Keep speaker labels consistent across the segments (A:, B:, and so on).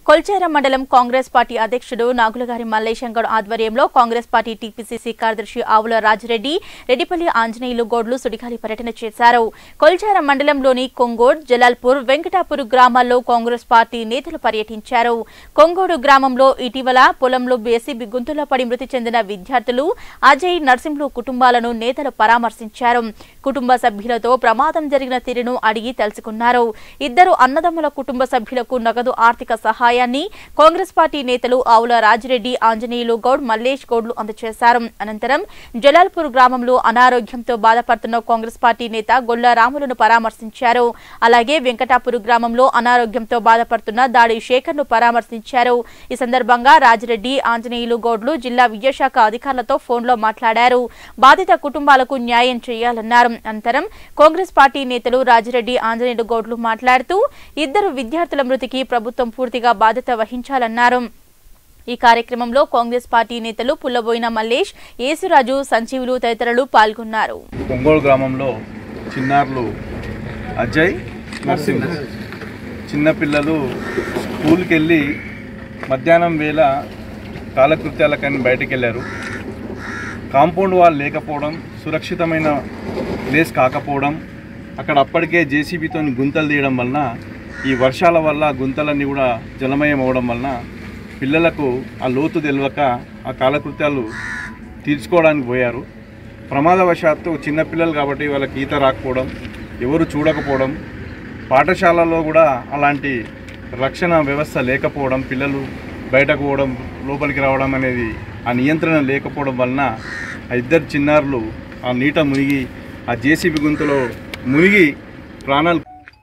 A: కొల్చేర మండలం కాంగ్రెస్ పార్టీ అధ్యక్షుడు నాగులగారి మల్లేశంగౌడ్ ఆధ్వర్యంలో కాంగ్రెస్ పార్టీ టీపీసీసీ కార్యదర్శి ఆవుల రాజిరెడ్డి రెడ్డిపల్లి ఆంజనేయులు గోడ్లు సుడిగాలి పర్యటన చేశారు కొల్చేర మండలంలోని కొంగోడ్ జలాల్పూర్ వెంకటాపూర్ గ్రామాల్లో కాంగ్రెస్ పార్టీ నేతలు పర్యటించారు కొంగోడు గ్రామంలో ఇటీవల పొలంలో బేసీబీ గుంతులో పడి మృతి చెందిన విద్యార్థులు అజయ్ నర్సింహులు కుటుంబాలను నేతలు పరామర్శించారు కుటుంబ సభ్యులతో ప్రమాదం జరిగిన తీరును అడిగి తెలుసుకున్నారు ఇద్దరు అన్నదమ్ముల కుటుంబ సభ్యులకు నగదు ఆర్థిక సహాయాన్ని కాంగ్రెస్ పార్టీ నేతలు ఆవుల రాజిరెడ్డి ఆంజనేయులు గౌడ్ మల్లేష్ గౌడ్లు అందజేశారు అనంతరం జలాల్పూర్ గ్రామంలో అనారోగ్యంతో బాధపడుతున్న కాంగ్రెస్ పార్టీ నేత గొల్ల రాములను పరామర్శించారు అలాగే వెంకటాపూర్ గ్రామంలో అనారోగ్యంతో బాధపడుతున్న దాడి శేఖర్ను పరామర్శించారు ఈ సందర్భంగా రాజిరెడ్డి ఆంజనేయులు గౌడ్లు జిల్లా విద్యాశాఖ అధికారులతో ఫోన్లో మాట్లాడారు బాధిత కుటుంబాలకు న్యాయం చేయాలన్నారు అనంతరం కాంగ్రెస్ పార్టీ నేతలు రాజిరెడ్డి ఆంజనేయులు గౌడ్లు మాట్లాడుతూ ఇద్దరు విద్యార్థుల మృతికి ప్రభుత్వం పూర్తిగా బాధ్యత వహించాలన్నారు ఈ కార్యక్రమంలో కాంగ్రెస్ పార్టీ నేతలు పుల్లబోయిన మల్లేష్ యేసురాజు సంజీవులు తదితరులు పాల్గొన్నారు
B: కొంగోలు గ్రామంలో చిన్నారులు అజయ్ నర్సింహ్ చిన్నపిల్లలు స్కూల్కి వెళ్ళి మధ్యాహ్నం వేళ కాలకృత్యాలకని బయటికి వెళ్ళారు కాంపౌండ్ వాల్ లేకపోవడం సురక్షితమైన ప్లేస్ కాకపోవడం అక్కడ అప్పటికే జేసీబీతో గుంతలు తీయడం వలన ఈ వర్షాల వల్ల గుంతలన్నీ కూడా జలమయం అవడం వలన పిల్లలకు ఆ లోతు తెలియక ఆ కాలకృత్యాలు తీర్చుకోవడానికి పోయారు ప్రమాదవశాత్తు చిన్నపిల్లలు కాబట్టి వాళ్ళకి ఈత రాకపోవడం ఎవరు చూడకపోవడం పాఠశాలలో కూడా అలాంటి రక్షణ వ్యవస్థ లేకపోవడం పిల్లలు బయటకు పోవడం లోపలికి రావడం అనేది ఆ నియంత్రణ లేకపోవడం వలన ఆ ఇద్దరు చిన్నారులు ఆ నీట మునిగి ఆ జేసీబీ గుంతలో మునిగి ప్రాణాలు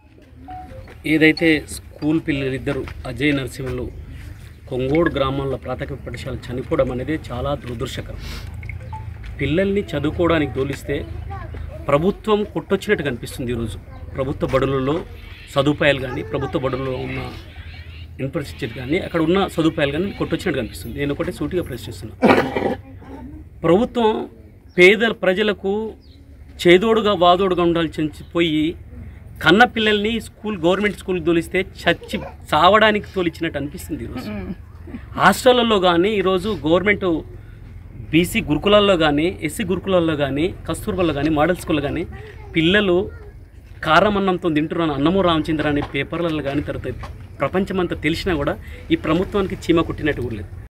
C: ఏదైతే స్కూల్ పిల్లలు ఇద్దరు అజయ్ నరసింహులు కొంగోడు గ్రామంలో ప్రాథమిక పాఠశాల చనిపోవడం అనేది చాలా దురదృష్టకరం పిల్లల్ని చదువుకోవడానికి తోలిస్తే ప్రభుత్వం కొట్టొచ్చినట్టు కనిపిస్తుంది ఈరోజు ప్రభుత్వ బడులలో సదుపాయాలు కానీ ప్రభుత్వ బడులలో ఉన్న ఇన్ఫ్రాస్ట్రక్చర్ కానీ అక్కడ ఉన్న సదుపాయాలు కానీ కొట్టొచ్చినట్టు కనిపిస్తుంది నేను ఒకటే సూటిగా ప్రశ్నిస్తున్నాను ప్రభుత్వం పేద ప్రజలకు చేదోడుగా వాదోడుగా ఉండాల్సి పోయి కన్న పిల్లల్ని స్కూల్ గవర్నమెంట్ స్కూల్కి తోలిస్తే చచ్చి చావడానికి తోలిచ్చినట్టు అనిపిస్తుంది ఈరోజు హాస్టళ్ళల్లో కానీ ఈరోజు గవర్నమెంట్ బీసీ గురుకులాల్లో కానీ ఎస్సీ గురుకులాల్లో కానీ కస్తూర్బాల్లో కానీ మోడల్ స్కూల్లో కానీ పిల్లలు కారం అన్నంతో తింటున్నాను అన్నము రామచంద్ర అనే పేపర్లలో కానీ తర్వాత ప్రపంచమంతా తెలిసినా కూడా ఈ ప్రభుత్వానికి చీమ కుట్టినట్టు కూడా లేదు